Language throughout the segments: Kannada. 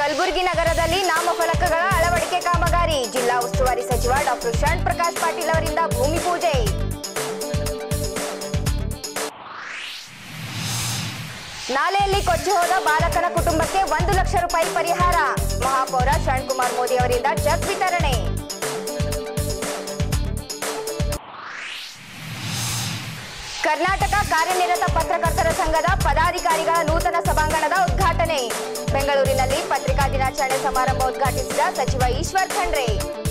ಕಲಬುರಗಿ ನಗರದಲ್ಲಿ ನಾಮಫಲಕಗಳ ಅಳವಡಿಕೆ ಕಾಮಗಾರಿ ಜಿಲ್ಲಾ ಉಸ್ತುವಾರಿ ಸಚಿವ ಡಾಕ್ಟರ್ ಶರಣ್ ಪ್ರಕಾಶ್ ಪಾಟೀಲ್ ಅವರಿಂದ ಭೂಮಿ ಪೂಜೆ ನಾಲೆಯಲ್ಲಿ ಕೊಚ್ಚಿ ಹೋದ ಬಾಲಕನ ಕುಟುಂಬಕ್ಕೆ ಒಂದು ಲಕ್ಷ ರೂಪಾಯಿ ಪರಿಹಾರ ಮಹಾಪೌರ ಶರಣ್ ಕುಮಾರ್ ಮೋದಿ ಅವರಿಂದ ಚೆಕ್ ವಿತರಣೆ ಕರ್ನಾಟಕ ಕಾರ್ಯನಿರತ ಪತ್ರಕರ್ತರ ಸಂಘದ ಪದಾಧಿಕಾರಿಗಳ ನೂತನ ಸಭಾಂಗಣದ ಉದ್ಘಾಟನೆ ಬೆಂಗಳೂರಿನಲ್ಲಿ ಪತ್ರಿಕಾ ದಿನಾಚರಣೆ ಸಮಾರಂಭ ಉದ್ಘಾಟಿಸಿದ ಸಚಿವ ಈಶ್ವರ್ ಖಂಡ್ರೆ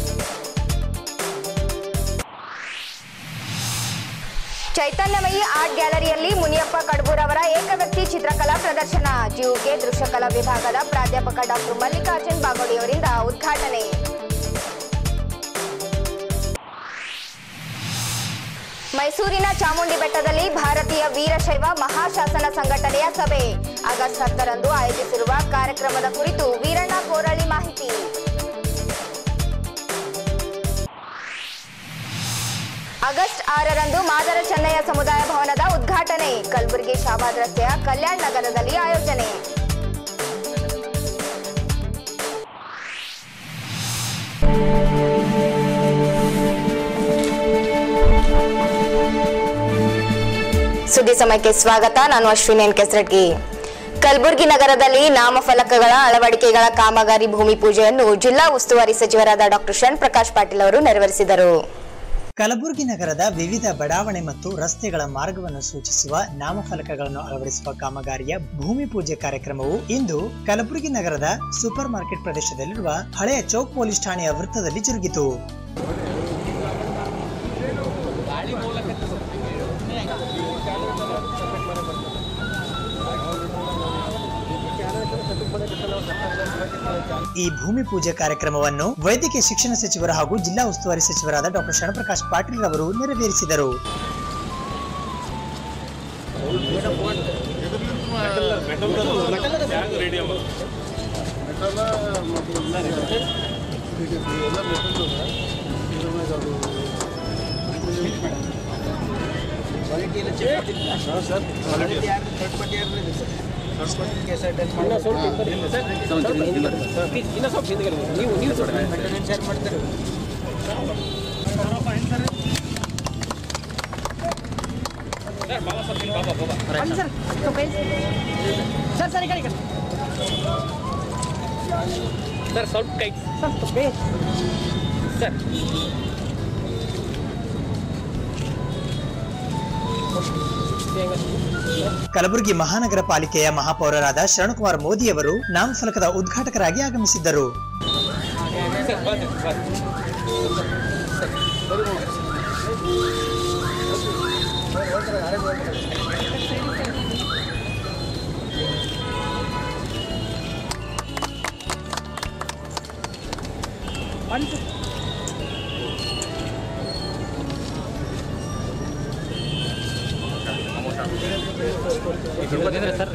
ಚೈತನ್ಯಮಯಿ ಆರ್ಟ್ ಗ್ಯಾಲರಿಯಲ್ಲಿ ಮುನಿಯಪ್ಪ ಕಡಬೂರ್ ಅವರ ಏಕವ್ಯಕ್ತಿ ಚಿತ್ರಕಲಾ ಪ್ರದರ್ಶನ ಜಿಯುಕೆ ದೃಶ್ಯಕಲಾ ವಿಭಾಗದ ಪ್ರಾಧ್ಯಾಪಕ ಡಾಕ್ಟರ್ ಮಲ್ಲಿಕಾರ್ಜುನ್ ಬಾಗೋಡಿ ಅವರಿಂದ ಉದ್ಘಾಟನೆ ಮೈಸೂರಿನ ಚಾಮುಂಡಿ ಬೆಟ್ಟದಲ್ಲಿ ಭಾರತೀಯ ವೀರಶೈವ ಮಹಾಶಾಸನ ಸಂಘಟನೆಯ ಸಭೆ ಆಗಸ್ಟ್ ಹತ್ತರಂದು ಆಯೋಜಿಸಿರುವ ಕಾರ್ಯಕ್ರಮದ ಕುರಿತು ವೀರಣ್ಣ ಕೋರಳ್ಳಿ ಮಾಹಿತಿ ಆಗಸ್ಟ್ ಆರರಂದು ಮಾದರ ಚೆನ್ನಯ್ಯ ಸಮುದಾಯ ಭವನದ ಉದ್ಘಾಟನೆ ಕಲಬುರಗಿ ಶಾಬಾದ್ ರಸ್ತೆಯ ಕಲ್ಯಾಣ್ ನಗರದಲ್ಲಿ ಆಯೋಜನೆ ಸುದ್ದಿ ಸಮಯಕ್ಕೆ ಸ್ವಾಗತ ನಾನು ಅಶ್ವಿನಿ ಎನ್ ಕೆಸರಟ್ಗಿ ಕಲಬುರಗಿ ನಗರದಲ್ಲಿ ನಾಮಫಲಕಗಳ ಅಳವಡಿಕೆಗಳ ಕಾಮಗಾರಿ ಭೂಮಿ ಪೂಜೆಯನ್ನು ಜಿಲ್ಲಾ ಉಸ್ತುವಾರಿ ಸಚಿವರಾದ ಡಾಕ್ಟರ್ ಶರಣ್ ಪ್ರಕಾಶ್ ಪಾಟೀಲ್ ಅವರು ನೆರವೇರಿಸಿದರು ಕಲಬುರಗಿ ನಗರದ ವಿವಿಧ ಬಡಾವಣೆ ಮತ್ತು ರಸ್ತೆಗಳ ಮಾರ್ಗವನ್ನು ಸೂಚಿಸುವ ನಾಮಫಲಕಗಳನ್ನು ಅಳವಡಿಸುವ ಕಾಮಗಾರಿಯ ಭೂಮಿ ಪೂಜೆ ಕಾರ್ಯಕ್ರಮವು ಇಂದು ಕಲಬುರಗಿ ನಗರದ ಸೂಪರ್ ಮಾರ್ಕೆಟ್ ಪ್ರದೇಶದಲ್ಲಿರುವ ಹಳೆಯ ಚೌಕ್ ಪೊಲೀಸ್ ಠಾಣೆಯ ವೃತ್ತದಲ್ಲಿ ಜರುಗಿತು ಈ ಭೂಮಿ ಪೂಜೆ ಕಾರ್ಯಕ್ರಮವನ್ನು ವೈದ್ಯಕೀಯ ಶಿಕ್ಷಣ ಸಚಿವರು ಹಾಗೂ ಜಿಲ್ಲಾ ಉಸ್ತುವಾರಿ ಸಚಿವರಾದ ಡಾಕ್ಟರ್ ಶರಣಪ್ರಕಾಶ್ ಪಾಟೀಲ್ ರವರು ನೆರವೇರಿಸಿದರು ಸರ್ ಸ್ವಲ್ಪ ಕೈ ಸರ್ ಕಲಬುರಗಿ ಮಹಾನಗರ ಪಾಲಿಕೆಯ ಮಹಾಪೌರರಾದ ಶರಣಕುಮಾರ್ ಮೋದಿಯವರು ನಾಮಫಲಕದ ಉದ್ಘಾಟಕರಾಗಿ ಆಗಮಿಸಿದ್ದರು ಸರ್ ಬರ್ರಿ ಬರ್ರಿ ಸರ್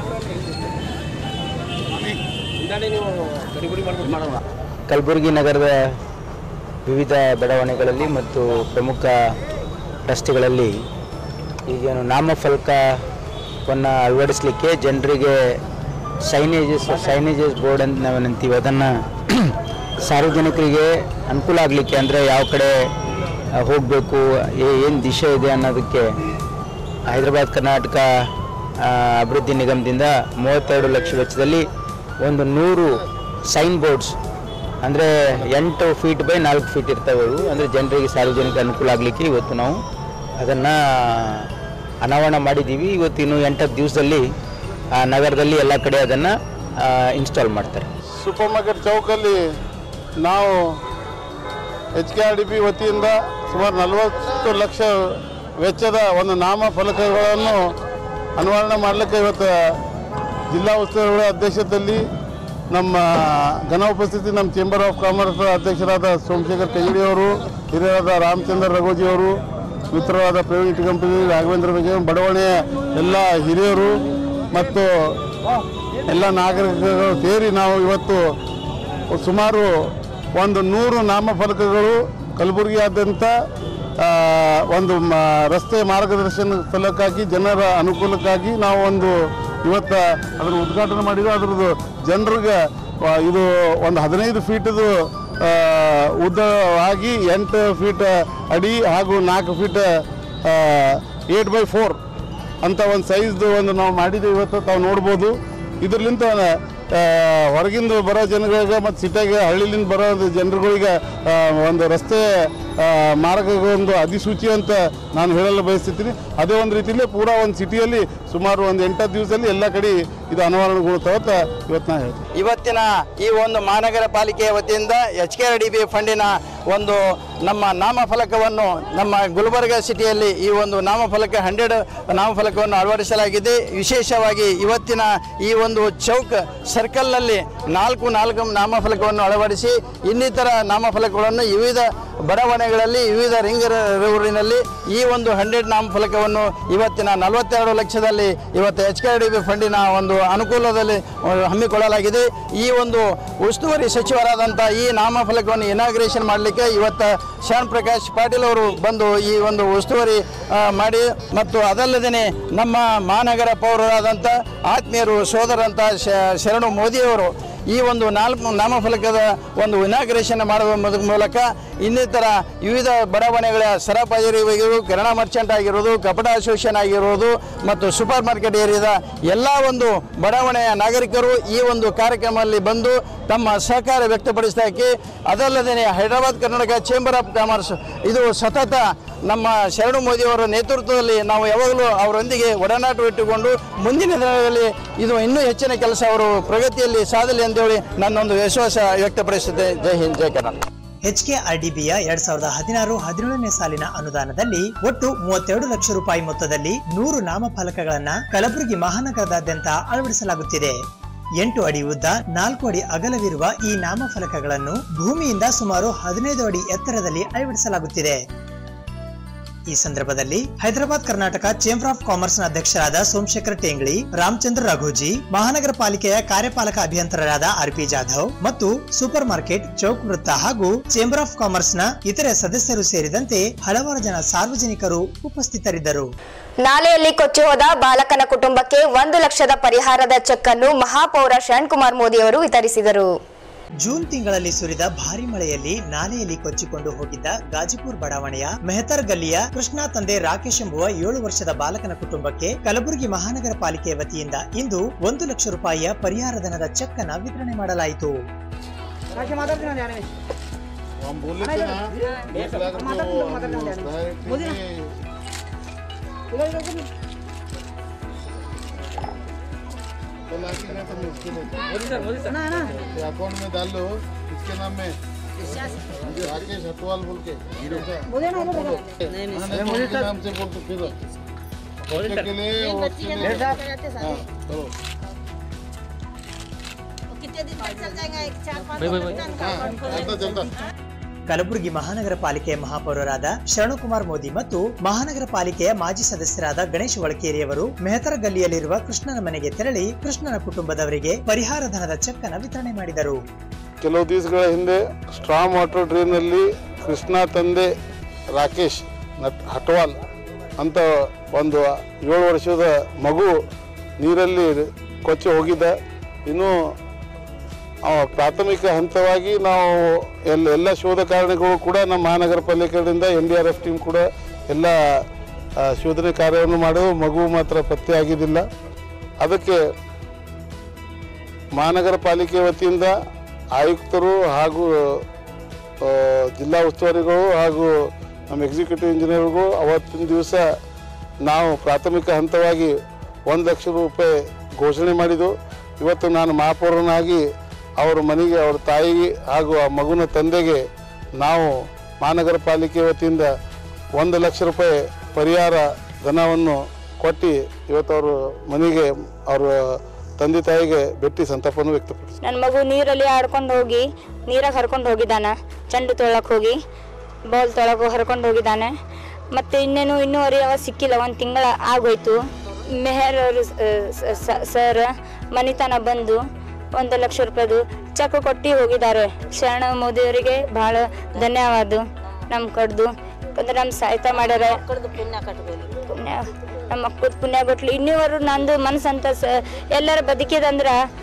ನೀವು ಗಡಿಗುಡಿ ಮಾಡ್ಬಿಟ್ಟು ಮಾಡೋಣ ಕಲಬುರಗಿ ನಗರದ ವಿವಿಧ ಬಡಾವಣೆಗಳಲ್ಲಿ ಮತ್ತು ಪ್ರಮುಖ ರಸ್ತೆಗಳಲ್ಲಿ ಈಗೇನು ನಾಮಫಲಕವನ್ನು ಅಳವಡಿಸಲಿಕ್ಕೆ ಜನರಿಗೆ ಸೈನೇಜಸ್ ಸೈನೇಜಸ್ ಬೋರ್ಡ್ ಅಂತ ನಾವು ಅಂತೀವಿ ಅದನ್ನು ಸಾರ್ವಜನಿಕರಿಗೆ ಅನುಕೂಲ ಆಗಲಿಕ್ಕೆ ಅಂದರೆ ಯಾವ ಕಡೆ ಹೋಗಬೇಕು ಏನು ದಿಶೆ ಇದೆ ಅನ್ನೋದಕ್ಕೆ ಹೈದರಾಬಾದ್ ಕರ್ನಾಟಕ ಆ, ಅಭಿವೃದ್ಧಿ ನಿಗಮದಿಂದ ಮೂವತ್ತೆರಡು ಲಕ್ಷ ವೆಚ್ಚದಲ್ಲಿ ಒಂದು ನೂರು ಸೈನ್ ಬೋರ್ಡ್ಸ್ ಅಂದರೆ ಎಂಟು ಫೀಟ್ ಬೈ ನಾಲ್ಕು ಫೀಟ್ ಇರ್ತವೆ ಅವು ಅಂದರೆ ಜನರಿಗೆ ಸಾರ್ವಜನಿಕ ಅನುಕೂಲ ಆಗಲಿಕ್ಕೆ ಇವತ್ತು ನಾವು ಅದನ್ನು ಅನಾವರಣ ಮಾಡಿದ್ದೀವಿ ಇವತ್ತು ಇನ್ನು ಎಂಟತ್ತು ದಿವಸದಲ್ಲಿ ಆ, ನಗರದಲ್ಲಿ ಎಲ್ಲ ಕಡೆ ಅದನ್ನು ಇನ್ಸ್ಟಾಲ್ ಮಾಡ್ತಾರೆ ಸೂಪರ್ ಮಾರ್ಕೆಟ್ ಚೌಕಲ್ಲಿ ನಾವು H K R D P ವತಿಯಿಂದ ಸುಮಾರು ನಲವತ್ತು ಲಕ್ಷ ವೆಚ್ಚದ ಒಂದು ನಾಮ ಫಲಕಗಳನ್ನು ಅನಾವರಣ ಮಾಡಲಿಕ್ಕೆ ಇವತ್ತು ಜಿಲ್ಲಾ ಉಸ್ತುವಾರಿ ಅಧ್ಯಕ್ಷತೆಯಲ್ಲಿ ನಮ್ಮ ಘನ ಉಪಸ್ಥಿತಿ ನಮ್ಮ ಚೇಂಬರ್ ಆಫ್ ಕಾಮರ್ಸ್ ಅಧ್ಯಕ್ಷರಾದ ಸೋಮಶೇಖರ್ ಕೈಗಡಿ ಅವರು ಹಿರಿಯರಾದ ರಾಮಚಂದ್ರ ರಘೋಜಿ ಅವರು ಮಿತ್ರರಾದ ಪ್ರವೀಣ್ ಇಟಿ ಕಂಪನಿ ರಾಘವೇಂದ್ರ ಬಗ್ಗೆ ಬಡಾವಣೆಯ ಎಲ್ಲ ಹಿರಿಯರು ಮತ್ತು ಎಲ್ಲ ನಾಗರಿಕರು ಸೇರಿ ನಾವು ಇವತ್ತು ಸುಮಾರು ಒಂದು ನೂರು ನಾಮಫಲಕಗಳು ಕಲಬುರಗಿಯಾದ್ಯಂತ ಆ, ಒಂದು ಮ- ರಸ್ತೆ ಮಾರ್ಗದರ್ಶನ ಸ್ಥಳಕ್ಕಾಗಿ ಜನರ ಅನುಕೂಲಕ್ಕಾಗಿ ನಾವು ಒಂದು ಇವತ್ತು ಅದರ ಉದ್ಘಾಟನೆ ಮಾಡಿದ್ದು ಅದ್ರದ್ದು ಜನರಿಗೆ ವ- ಇದು ಒಂದು ಹದಿನೈದು ಫೀಟದು ಆ, ಉದ್ದವಾಗಿ ಎಂಟು ಫೀಟ್ ಅಡಿ ಹಾಗೂ ನಾಲ್ಕು ಫೀಟ್ ಏಟ್ ಬೈ ಫೋರ್ ಅಂತ ಒಂದು ಸೈಜ್ದು ಒಂದು ನಾವು ಮಾಡಿದ್ದೀವಿ ಇವತ್ತು ತಾವು ನೋಡ್ಬೋದು ಇದರ್ಲಿಂತ ಆ, ಹೊರಗಿಂದ ಬರೋ ಜನಗಳಿಗೆ ಮತ್ತು ಸಿಟಿಯಾಗೆ ಹಳ್ಳಿಲಿಂದ ಬರೋ ಜನರುಗಳಿಗೆ ಆ, ಒಂದು ರಸ್ತೆ ಆ, ಮಾರ್ಗಗೊಂದು ಅಧಿಸೂಚಿ ಅಂತ ನಾನು ಹೇಳಲು ಬಯಸ್ತಿದ್ದೀನಿ ಅದೇ ಒಂದು ರೀತಿಯಲ್ಲಿ ಪೂರಾ ಒಂದು ಸಿಟಿಯಲ್ಲಿ ಸುಮಾರು ಒಂದು ಎಂಟತ್ತು ದಿವಸದಲ್ಲಿ ಎಲ್ಲ ಕಡೆ ಇದು ಅನಾವರಣಗೊಳ್ತಾವ ಅಂತ ಇವತ್ತು ನಾನು ಹೇಳ್ತೀನಿ ಇವತ್ತಿನ ಈ ಒಂದು ಮಹಾನಗರ ಪಾಲಿಕೆಯ ವತಿಯಿಂದ ಎಚ್ ಕೆ ಡಿ ಬಿ ಫಂಡಿನ ಒಂದು ನಮ್ಮ ನಾಮಫಲಕವನ್ನು ನಮ್ಮ ಗುಲ್ಬರ್ಗ ಸಿಟಿಯಲ್ಲಿ ಈ ಒಂದು ನಾಮಫಲಕ ಹಂಡ್ರೆಡ್ ನಾಮಫಲಕವನ್ನು ಅಳವಡಿಸಲಾಗಿದೆ ವಿಶೇಷವಾಗಿ ಇವತ್ತಿನ ಈ ಒಂದು ಚೌಕ್ ಸರ್ಕಲ್ನಲ್ಲಿ ನಾಲ್ಕು ನಾಲ್ಕು ನಾಮಫಲಕವನ್ನು ಅಳವಡಿಸಿ ಇನ್ನಿತರ ನಾಮಫಲಕಗಳನ್ನು ವಿವಿಧ ಬಡಾವಣೆಗಳಲ್ಲಿ ವಿವಿಧ ರಿಂಗ್ ರೋಡಿನಲ್ಲಿ ಈ ಒಂದು ಹಂಡ್ರೆಡ್ ನಾಮಫಲಕವನ್ನು ಇವತ್ತಿನ ನಲವತ್ತೆರಡು ಲಕ್ಷದಲ್ಲಿ ಇವತ್ತು ಎಚ್ ಕೆ ಡಿ ಬಿ ಫಂಡಿನ ಒಂದು ಅನುಕೂಲದಲ್ಲಿ ಅಹ್, ಹಮ್ಮಿಕೊಳ್ಳಲಾಗಿದೆ ಈ ಒಂದು ಉಸ್ತುವಾರಿ ಸಚಿವರಾದಂಥ ಈ ನಾಮಫಲಕವನ್ನು ಇನಾಗ್ರೇಷನ್ ಮಾಡಲಿಕ್ಕೆ ಇವತ್ತು ಶರಣ್ ಪ್ರಕಾಶ್ ಪಾಟೀಲ್ ಅವರು ಬಂದು ಈ ಒಂದು ಉಸ್ತುವಾರಿ ಆ, ಮಾಡಿ ಮತ್ತು ಅದಲ್ಲದೆ ನಮ್ಮ ಮಹಾನಗರ ಪೌರರಾದಂಥ ಆತ್ಮೀಯರು ಸೋದರಂತ ಶ- ಶರಣು ಮೋದಿಯವರು ಈ ಒಂದು ನಾಲ್ಕು ನಾಮಫಲಕದ ಒಂದು ಇನಾಗ್ರೇಷನ್ ಮಾಡುವ ಮೊದ- ಮೂಲಕ ಇನ್ನಿತರ ವಿವಿಧ ಬಡಾವಣೆಗಳ ಸರಬರಾಜು ಆಗಿರೋದು ಕಿರಾಣ ಮರ್ಚೆಂಟ್ ಆಗಿರೋದು ಕಪಡ ಅಸೋಸಿಯೇಷನ್ ಆಗಿರೋದು ಮತ್ತು ಸೂಪರ್ ಮಾರ್ಕೆಟ್ ಏರಿಯಾದ ಎಲ್ಲ ಒಂದು ಬಡಾವಣೆಯ ನಾಗರಿಕರು ಈ ಒಂದು ಕಾರ್ಯಕ್ರಮದಲ್ಲಿ ಬಂದು ತಮ್ಮ ಸಹಕಾರ ವ್ಯಕ್ತಪಡಿಸಲಿಕ್ಕೆ ಅದಲ್ಲದೆ Hyderabad Karnataka chamber of commerce ಇದು ಸತತ ನಮ್ಮ ಶರಣು ಮೋದಿಯವರ ನೇತೃತ್ವದಲ್ಲಿ ನಾವು ಯಾವಾಗಲೂ ಅವರೊಂದಿಗೆ ಒಡನಾಟ ಇಟ್ಟುಕೊಂಡು ಮುಂದಿನ ದಿನಗಳಲ್ಲಿ ಇದು ಇನ್ನೂ ಹೆಚ್ಚಿನ ಕೆಲಸ ಅವರು ಪ್ರಗತಿಯಲ್ಲಿ ಸಾಧಲಿ ಅಂತೇಳಿ ನನ್ನೊಂದು ವಿಶ್ವಾಸ ವ್ಯಕ್ತಪಡಿಸುತ್ತೆ ಜೈ ಹಿಂದ್ ಜೈ ಕರ್ನಾಟಕ ಎಚ್ಕೆಆರ್ಡಿಬಿಯ ಎರಡ್ ಸಾವಿರದ ಹದಿನಾರು ಹದಿನೇಳನೇ ಸಾಲಿನ ಅನುದಾನದಲ್ಲಿ ಒಟ್ಟು ಮೂವತ್ತೆರಡು ಲಕ್ಷ ರೂಪಾಯಿ ಮೊತ್ತದಲ್ಲಿ ನೂರು ನಾಮಫಲಕಗಳನ್ನ ಕಲಬುರಗಿ ಮಹಾನಗರದಾದ್ಯಂತ ಅಳವಡಿಸಲಾಗುತ್ತಿದೆ ಎಂಟು ಅಡಿ ಉದ್ದ ನಾಲ್ಕು ಅಡಿ ಅಗಲವಿರುವ ಈ ನಾಮಫಲಕಗಳನ್ನು ಭೂಮಿಯಿಂದ ಸುಮಾರು ಹದಿನೈದು ಅಡಿ ಎತ್ತರದಲ್ಲಿ ಅಳವಡಿಸಲಾಗುತ್ತಿದೆ ಈ ಸಂದರ್ಭದಲ್ಲಿ Hyderabad Karnataka chamber of commerce ನ ಅಧ್ಯಕ್ಷರಾದ ಸೋಮಶೇಖರ್ ಟೇಂಗ್ಳಿ ರಾಮಚಂದ್ರ ರಘೋಜಿ ಮಹಾನಗರ ಪಾಲಿಕೆಯ ಕಾರ್ಯಪಾಲಕ ಅಭಿಯಂತರರಾದ ಆರ್ ಪಿ ಜಾಧವ್ ಮತ್ತು ಸೂಪರ್ ಮಾರ್ಕೆಟ್ ಚೌಕ್ ವೃತ್ತ ಹಾಗೂ ಚೇಂಬರ್ ಆಫ್ ಕಾಮರ್ಸ್ ನ ಇತರೆ ಸದಸ್ಯರು ಸೇರಿದಂತೆ ಹಲವಾರು ಜನ ಸಾರ್ವಜನಿಕರು ಉಪಸ್ಥಿತರಿದ್ದರು ನಾಲೆಯಲ್ಲಿ ಕೊಚ್ಚಿ ಹೋದ ಬಾಲಕನ ಕುಟುಂಬಕ್ಕೆ ಒಂದು ಲಕ್ಷದ ಪರಿಹಾರದ ಚೆಕ್ ಅನ್ನು ಮಹಾಪೌರ ಶರಣ್ ಕುಮಾರ್ ಮೋದಿ ಅವರು ವಿತರಿಸಿದರು ಜೂನ್ ತಿಂಗಳಲ್ಲಿ ಸುರಿದ ಭಾರಿ ಮಳೆಯಲ್ಲಿ ನಾಲೆಯಲ್ಲಿ ಕೊಚ್ಚಿಕೊಂಡು ಹೋಗಿದ್ದ ಗಾಜಿಪುರ್ ಬಡಾವಣೆಯ ಮೆಹತರ್ ಗಲ್ಲಿಯ ಕೃಷ್ಣ ತಂದೆ ರಾಕೇಶ್ ಎಂಬುವ ಏಳು ವರ್ಷದ ಬಾಲಕನ ಕುಟುಂಬಕ್ಕೆ ಕಲಬುರಗಿ ಮಹಾನಗರ ಪಾಲಿಕೆ ವತಿಯಿಂದ ಇಂದು ಒಂದು ಲಕ್ಷ ರೂಪಾಯಿಯ ಪರಿಹಾರ ಧನದ ಚೆಕ್ ಅನ್ನ ವಿತರಣೆ ಮಾಡಲಾಯಿತು हम बोले थे ना एक लाख तो हम कल आके गए तो मुश्किल है Modi sir Modi sir account में डाल लो इसके नाम में राकेश हटवाल बोल के नहीं नहीं नाम से बोल तो फिर बच्चे के लिए वो उसके लिए हाँ चलो कितने दिन तक चल जाएगा एक चार पाँच भाई, भाई, दिन हाँ का चलता चलता ಕಲಬುರಗಿ ಮಹಾನಗರ ಪಾಲಿಕೆಯ ಮಹಾಪೌರರಾದ ಶರಣಕುಮಾರ್ ಮೋದಿ ಮತ್ತು ಮಹಾನಗರ ಪಾಲಿಕೆಯ ಮಾಜಿ ಸದಸ್ಯರಾದ ಗಣೇಶ್ ಒಳಕೇರಿಯವರು ಮೆಹತರ ಗಲ್ಲಿಯಲ್ಲಿರುವ ಕೃಷ್ಣನ ಮನೆಗೆ ತೆರಳಿ ಕೃಷ್ಣನ ಕುಟುಂಬದವರಿಗೆ ಪರಿಹಾರ ಧನದ ಚೆಕ್ ಅನ್ನು ವಿತರಣೆ ಮಾಡಿದರು ಕೆಲವು ದಿವಸಗಳ ಹಿಂದೆ ಸ್ಟ್ರಾಮ್ ವಾಟರ್ ಡ್ರೈನಲ್ಲಿ ಕೃಷ್ಣ ತಂದೆ ರಾಕೇಶ್ ನಟ್ ಹಟ್ವಾಲ್ ಅಂತ ಒಂದು ಏಳು ವರ್ಷದ ಮಗು ನೀರಲ್ಲಿ ಕೊಚ್ಚಿ ಹೋಗಿದ್ದ ಇನ್ನು ಆ, ಪ್ರಾಥಮಿಕ ಹಂತವಾಗಿ ನಾವು ಎಲ್ಲ ಎಲ್ಲ ಶೋಧ ಕಾರಣಗಳು ಕೂಡ ನಮ್ಮ ಮಹಾನಗರ ಪಾಲಿಕೆಯಿಂದ N D R F team ಕೂಡ ಎಲ್ಲ ಆ, ಶೋಧನೆ ಕಾರ್ಯವನ್ನು ಮಾಡೋದು ಮಗು ಮಾತ್ರ ಪತ್ತೆ ಆಗಿದ್ದಿಲ್ಲ ಅದಕ್ಕೆ ಮಹಾನಗರ ಪಾಲಿಕೆ ವತಿಯಿಂದ ಆಯುಕ್ತರು ಹಾಗೂ ಆ, ಜಿಲ್ಲಾ ಉಸ್ತುವಾರಿಗಳು ಹಾಗೂ ನಮ್ಮ ಎಕ್ಸಿಕ್ಯೂಟಿವ್ ಇಂಜಿನಿಯರ್ಗಳು ಅವತ್ತಿನ ದಿವಸ ನಾವು ಪ್ರಾಥಮಿಕ ಹಂತವಾಗಿ ಒಂದು ಲಕ್ಷ ರೂಪಾಯಿ ಘೋಷಣೆ ಮಾಡಿದ್ದು ಇವತ್ತು ನಾನು ಮಹಾಪೌರನಾಗಿ ಅವರ ಮನೆಗೆ ಅವ್ರ ತಾಯಿಗೆ ಹಾಗೂ ಆ ಮಗುನ ತಂದೆಗೆ ನಾವು ಮಹಾನಗರ ಪಾಲಿಕೆ ವತಿಯಿಂದ ಒಂದು ಲಕ್ಷ ರೂಪಾಯಿ ಪರಿಹಾರ ಧನವನ್ನು ಕೊಟ್ಟು ಇವತ್ತು ಅವರು ಮನೆಗೆ ಅವರ ತಂದೆ ತಾಯಿಗೆ ಭೇಟಿ ಸಂತಾಪವನ್ನು ವ್ಯಕ್ತಪಡಿಸಿ ನನ್ನ ಮಗು ನೀರಲ್ಲಿ ಆಡ್ಕೊಂಡು ಹೋಗಿ ನೀರಾಗ ಹರ್ಕೊಂಡು ಹೋಗಿದ್ದಾನೆ ಚೆಂಡು ತೊಳಕ್ಕೆ ಹೋಗಿ ಬಾಲ್ ತೊಳಕ್ಕೆ ಹರ್ಕೊಂಡು ಹೋಗಿದ್ದಾನೆ ಮತ್ತು ಇನ್ನೇನು ಇನ್ನೂವರೆ ಅವ ಸಿಕ್ಕಿಲ್ಲ ಒಂದು ತಿಂಗಳ ಆಗೋಯ್ತು ಮೆಹರ್ ಅವರು ಸರ್ ಮನಿತನ ಬಂದು ಒಂದು ಲಕ್ಷ ರೂಪಾಯಿದು ಚೆಕ್ ಕೊಟ್ಟು ಹೋಗಿದ್ದಾರೆ ಶರಣ ಮೋದಿಯವರಿಗೆ ಭಾಳ ಧನ್ಯವಾದ ನಮ್ಮ ಕಡ್ದು ಯಾಕಂದ್ರೆ ನಮ್ಮ ಸಹಾಯತ ಮಾಡ್ಯಾರ ಮಕ್ಕಳದು ಪುಣ್ಯ ಕಟ್ಕೊಳ್ಳಿ ಪುಣ್ಯ ನಮ್ಮ ಮಕ್ಕಳು ಪುಣ್ಯ ಕೊಟ್ಲಿ ಇನ್ನೂವರು ನಂದು ಮನಸ್ಸಂತ ಸ ಎಲ್ಲರ ಬದುಕಿದಂದ್ರೆ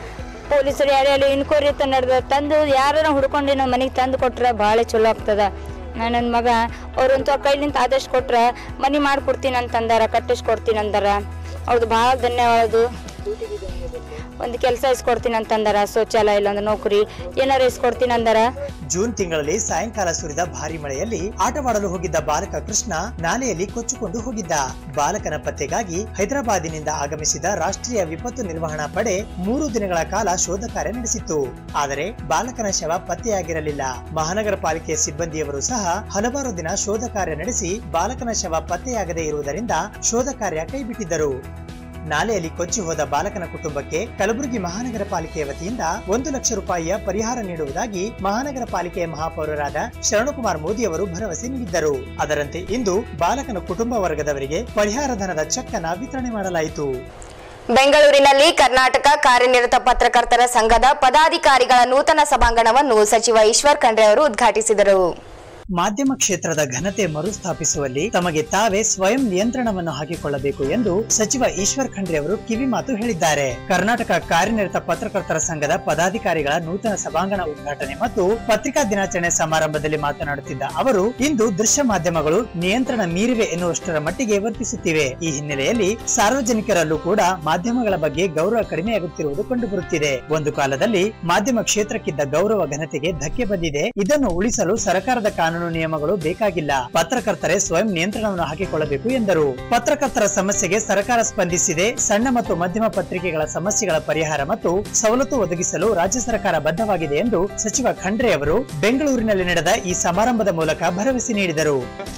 ಪೊಲೀಸರು ಯಾರ್ಯಾರು ಇನ್ಕ್ವೈರಿ ಅಂತ ನಡೆದ ತಂದು ಯಾರನ್ನ ಹುಡ್ಕೊಂಡು ನಮ್ಮ ಮನೆಗೆ ತಂದು ಕೊಟ್ರೆ ಭಾಳ ಚಲೋ ಆಗ್ತದ ನನ್ನ ಮಗ ಅವ್ರಂತೂ ಅವ್ರ ಕೈಲಿಂದ ಆದಷ್ಟು ಕೊಟ್ರೆ ಮನೆ ಮಾಡ್ಕೊಡ್ತೀನಿ ಅಂತಂದಾರ ಕಟ್ಟಿಸ್ಕೊಡ್ತೀನಿ ಅಂದಾರ ಅವ್ರದ್ದು ಭಾಳ ಧನ್ಯವಾದ ಒಂದು ಕೆಲಸ ಇಸ್ಕೊಡ್ತೀನಿ ಅಂತಂದಾರ ಶೌಚಾಲಯ ಇಲ್ಲೊಂದು ನೌಕರಿ ಏನಾರು ಇಸ್ಕೊಡ್ತೀನಿ ಅಂದಾರ ಜೂನ್ ತಿಂಗಳಲ್ಲಿ ಸಾಯಂಕಾಲ ಸುರಿದ ಭಾರಿ ಮಳೆಯಲ್ಲಿ ಆಟವಾಡಲು ಹೋಗಿದ್ದ ಬಾಲಕ ಕೃಷ್ಣ ನಾಲೆಯಲ್ಲಿ ಕೊಚ್ಚಿಕೊಂಡು ಹೋಗಿದ್ದ ಬಾಲಕನ ಪತ್ತೆಗಾಗಿ ಹೈದರಾಬಾದಿನಿಂದ ಆಗಮಿಸಿದ ರಾಷ್ಟ್ರೀಯ ವಿಪತ್ತು ನಿರ್ವಹಣಾ ಪಡೆ ಮೂರು ದಿನಗಳ ಕಾಲ ಶೋಧ ಕಾರ್ಯ ನಡೆಸಿತ್ತು ಆದರೆ ಬಾಲಕನ ಶವ ಪತ್ತೆಯಾಗಿರಲಿಲ್ಲ ಮಹಾನಗರ ಪಾಲಿಕೆ ಸಿಬ್ಬಂದಿಯವರು ಸಹ ಹಲವಾರು ದಿನ ಶೋಧ ಕಾರ್ಯ ನಡೆಸಿ ಬಾಲಕನ ಶವ ಪತ್ತೆಯಾಗದೇ ಇರುವುದರಿಂದ ಶೋಧ ಕಾರ್ಯ ಕೈಬಿಟ್ಟಿದ್ದರು ನಾಲೆಯಲ್ಲಿ ಕೊಚ್ಚಿ ಹೋದ ಬಾಲಕನ ಕುಟುಂಬಕ್ಕೆ ಕಲಬುರಗಿ ಮಹಾನಗರ ಪಾಲಿಕೆಯ ವತಿಯಿಂದ ಒಂದು ಲಕ್ಷ ರೂಪಾಯಿಯ ಪರಿಹಾರ ನೀಡುವುದಾಗಿ ಮಹಾನಗರ ಪಾಲಿಕೆಯ ಮಹಾಪೌರರಾದ ಶರಣಕುಮಾರ್ ಮೋದಿ ಅವರು ಭರವಸೆ ನೀಡಿದ್ದರು ಅದರಂತೆ ಇಂದು ಬಾಲಕನ ಕುಟುಂಬ ವರ್ಗದವರಿಗೆ ಪರಿಹಾರ ಧನದ ಚೆಕ್ ಅನ್ನ ವಿತರಣೆ ಮಾಡಲಾಯಿತು ಬೆಂಗಳೂರಿನಲ್ಲಿ ಕರ್ನಾಟಕ ಕಾರ್ಯನಿರತ ಪತ್ರಕರ್ತರ ಸಂಘದ ಪದಾಧಿಕಾರಿಗಳ ನೂತನ ಸಭಾಂಗಣವನ್ನು ಸಚಿವ ಈಶ್ವರ್ ಖಂಡ್ರೆ ಅವರು ಉದ್ಘಾಟಿಸಿದರು ಮಾಧ್ಯಮ ಕ್ಷೇತ್ರದ ಘನತೆ ಮರುಸ್ಥಾಪಿಸುವಲ್ಲಿ ತಮಗೆ ತಾವೇ ಸ್ವಯಂ ನಿಯಂತ್ರಣವನ್ನು ಹಾಕಿಕೊಳ್ಳಬೇಕು ಎಂದು ಸಚಿವ ಈಶ್ವರ್ ಖಂಡ್ರೆ ಅವರು ಕಿವಿ ಮಾತು ಹೇಳಿದ್ದಾರೆ ಕರ್ನಾಟಕ ಕಾರ್ಯನಿರತ ಪತ್ರಕರ್ತರ ಸಂಘದ ಪದಾಧಿಕಾರಿಗಳ ನೂತನ ಸಭಾಂಗಣ ಉದ್ಘಾಟನೆ ಮತ್ತು ಪತ್ರಿಕಾ ದಿನಾಚರಣೆ ಸಮಾರಂಭದಲ್ಲಿ ಮಾತನಾಡುತ್ತಿದ್ದ ಅವರು ಇಂದು ದೃಶ್ಯ ಮಾಧ್ಯಮಗಳು ನಿಯಂತ್ರಣ ಮೀರಿವೆ ಎನ್ನುವಷ್ಟರ ಮಟ್ಟಿಗೆ ವರ್ತಿಸುತ್ತಿವೆ ಈ ಹಿನ್ನೆಲೆಯಲ್ಲಿ ಸಾರ್ವಜನಿಕರಲ್ಲೂ ಕೂಡ ಮಾಧ್ಯಮಗಳ ಬಗ್ಗೆ ಗೌರವ ಕಡಿಮೆಯಾಗುತ್ತಿರುವುದು ಕಂಡುಬರುತ್ತಿದೆ ಒಂದು ಕಾಲದಲ್ಲಿ ಮಾಧ್ಯಮ ಕ್ಷೇತ್ರಕ್ಕಿದ್ದ ಗೌರವ ಘನತೆಗೆ ಧಕ್ಕೆ ಬಂದಿದೆ ಇದನ್ನು ಉಳಿಸಲು ಸರ್ಕಾರದ ಕಾನೂನು ನಿಯಮಗಳು ಬೇಕಾಗಿಲ್ಲ ಪತ್ರಕರ್ತರೇ ಸ್ವಯಂ ನಿಯಂತ್ರಣವನ್ನು ಹಾಕಿಕೊಳ್ಳಬೇಕು ಎಂದರು ಪತ್ರಕರ್ತರ ಸಮಸ್ಯೆಗೆ ಸರ್ಕಾರ ಸ್ಪಂದಿಸಿದೆ ಸಣ್ಣ ಮತ್ತು ಮಧ್ಯಮ ಪತ್ರಿಕೆಗಳ ಸಮಸ್ಯೆಗಳ ಪರಿಹಾರ ಮತ್ತು ಸವಲತ್ತು ಒದಗಿಸಲು ರಾಜ್ಯ ಸರ್ಕಾರ ಬದ್ಧವಾಗಿದೆ ಎಂದು ಸಚಿವ ಖಂಡ್ರೆ ಅವರು ಬೆಂಗಳೂರಿನಲ್ಲಿ ನಡೆದ ಈ ಸಮಾರಂಭದ ಮೂಲಕ ಭರವಸೆ ನೀಡಿದರು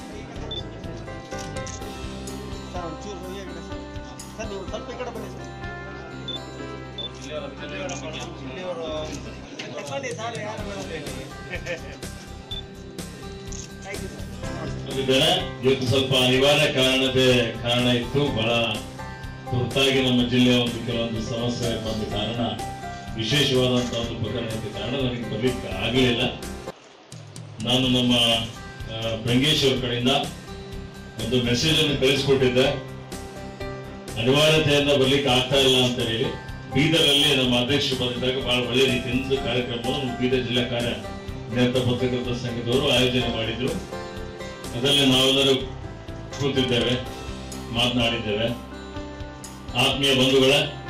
ಇದ್ದಾರೆ ಇವತ್ತು ಸ್ವಲ್ಪ ಅನಿವಾರ್ಯ ಕಾರಣತೆ ಕಾರಣ ಇತ್ತು ಬಹಳ ತುರ್ತಾಗಿ ನಮ್ಮ ಜಿಲ್ಲೆಯ ಒಂದು ಕೆಲವೊಂದು ಸಮಸ್ಯೆ ಬಂದ ಕಾರಣ ವಿಶೇಷವಾದಂತ ಒಂದು ಪ್ರಕರಣ ಇದ್ದ ಕಾರಣ ನನಗೆ ಬರ್ಲಿಕ್ಕೆ ಆಗಲಿಲ್ಲ ನಾನು ನಮ್ಮ ಆ, ಬ್ರಂಗೇಶ್ ಅವ್ರ ಕಡೆಯಿಂದ ಒಂದು ಮೆಸೇಜ್ ಅನ್ನು ಕಳಿಸ್ಕೊಟ್ಟಿದ್ದೆ ಅನಿವಾರ್ಯತೆಯಿಂದ ಬರ್ಲಿಕ್ಕೆ ಆಗ್ತಾ ಇಲ್ಲ ಅಂತ ಹೇಳಿ ಬೀದರಲ್ಲಿ ನಮ್ಮ ಅಧ್ಯಕ್ಷರು ಬಂದಿದ್ದಾಗ ಬಹಳ ಒಳ್ಳೆ ರೀತಿಯಿಂದ ಕಾರ್ಯಕ್ರಮವನ್ನು ನಮ್ಮ ಬೀದರ್ ಜಿಲ್ಲಾ ಕಾರ್ಯ ನಿರತ ಪತ್ರಕರ್ತರ ಸಂಘದವರು ಆಯೋಜನೆ ಮಾಡಿದ್ರು ಅದರಲ್ಲಿ ನಾವೆಲ್ಲರೂ ಕೂತಿದ್ದೇವೆ ಮಾತನಾಡಿದ್ದೇವೆ ಆತ್ಮೀಯ ಬಂಧುಗಳ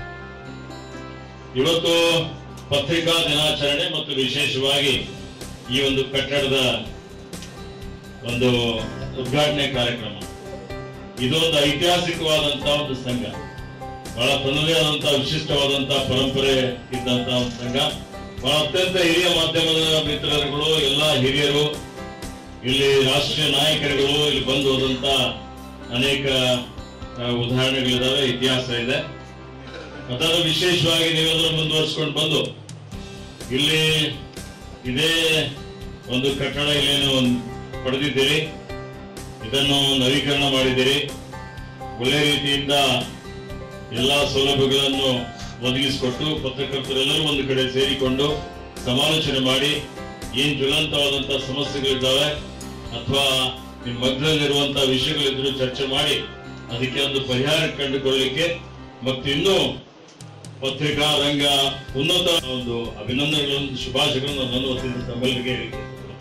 ಇವತ್ತು ಪತ್ರಿಕಾ ದಿನಾಚರಣೆ ಮತ್ತು ವಿಶೇಷವಾಗಿ ಈ ಒಂದು ಕಟ್ಟಡದ ಒಂದು ಉದ್ಘಾಟನೆ ಕಾರ್ಯಕ್ರಮ ಇದೊಂದು ಐತಿಹಾಸಿಕವಾದಂತಹ ಒಂದು ಸಂಘ ಬಹಳ ತನ್ನದೇ ಆದಂತಹ ವಿಶಿಷ್ಟವಾದಂತಹ ಪರಂಪರೆ ಇದ್ದಂತಹ ಒಂದು ಸಂಘ ಬಹಳ ಅತ್ಯಂತ ಹಿರಿಯ ಮಾಧ್ಯಮದ ಮಿತ್ರರುಗಳು ಎಲ್ಲ ಹಿರಿಯರು ಇಲ್ಲಿ ರಾಷ್ಟ್ರೀಯ ನಾಯಕರುಗಳು ಇಲ್ಲಿ ಬಂದು ಹೋದಂತ ಅನೇಕ ಆ, ಉದಾಹರಣೆಗಳಿದಾವೆ ಇತಿಹಾಸ ಇದೆ ಅದನ್ನು ವಿಶೇಷವಾಗಿ ನೀವೆಲ್ಲರೂ ಮುಂದುವರಿಸ್ಕೊಂಡು ಬಂದು ಇಲ್ಲಿ ಇದೇ ಒಂದು ಕಟ್ಟಡ ಇಲ್ಲೇನು ಒಂದು ಪಡೆದಿದ್ದೀರಿ ಇದನ್ನು ನವೀಕರಣ ಮಾಡಿದ್ದೀರಿ ಒಳ್ಳೆ ರೀತಿಯಿಂದ ಎಲ್ಲಾ ಸೌಲಭ್ಯಗಳನ್ನು ಒದಗಿಸಿಕೊಟ್ಟು ಪತ್ರಕರ್ತರೆಲ್ಲರೂ ಒಂದು ಕಡೆ ಸೇರಿಕೊಂಡು ಸಮಾಲೋಚನೆ ಮಾಡಿ ಏನ್ ಜ್ವಲಂತವಾದಂತಹ ಸಮಸ್ಯೆಗಳಿದ್ದಾವೆ ಅಥವಾ ನಿಮ್ಮ ಮಗ್ನಲ್ಲಿರುವಂತಹ ವಿಷಯಗಳಿದ್ರು ಚರ್ಚೆ ಮಾಡಿ ಅದಕ್ಕೆ ಒಂದು ಪರಿಹಾರ ಕಂಡುಕೊಳ್ಳಲಿಕ್ಕೆ ಮತ್ತು ಇನ್ನೂ ಪತ್ರಿಕಾ ರಂಗ ಉನ್ನತ ಒಂದು ಅಭಿನಂದನೆಗಳನ್ನು ಶುಭಾಶಯಗಳನ್ನು ನನ್ನ ವತಿಯಿಂದ ತಮ್ಮೆಲ್ಲರಿಗೆ ಹೇಳಿಕೆ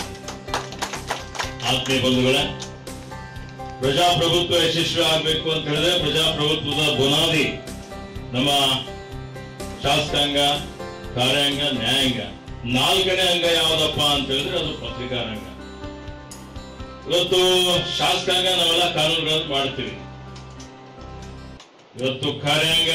ಆತ್ಮೀಯ ಬಂಧುಗಳೇ ಪ್ರಜಾಪ್ರಭುತ್ವ ಯಶಸ್ವಿ ಆಗಬೇಕು ಅಂತ ಹೇಳಿದ್ರೆ ಪ್ರಜಾಪ್ರಭುತ್ವದ ಬುನಾದಿ ನಮ್ಮ ಶಾಸಕಾಂಗ ಕಾರ್ಯಾಂಗ ನ್ಯಾಯಾಂಗ ನಾಲ್ಕನೇ ಅಂಗ ಯಾವ್ದಪ್ಪ ಅಂತ ಹೇಳಿದ್ರೆ ಅದು ಪತ್ರಿಕಾ ರಂಗ ಇವತ್ತು ಶಾಸಕಾಂಗ ನಾವೆಲ್ಲ ಕಾನೂನುಗಳನ್ನು ಮಾಡ್ತೀವಿ ಇವತ್ತು ಕಾರ್ಯಾಂಗ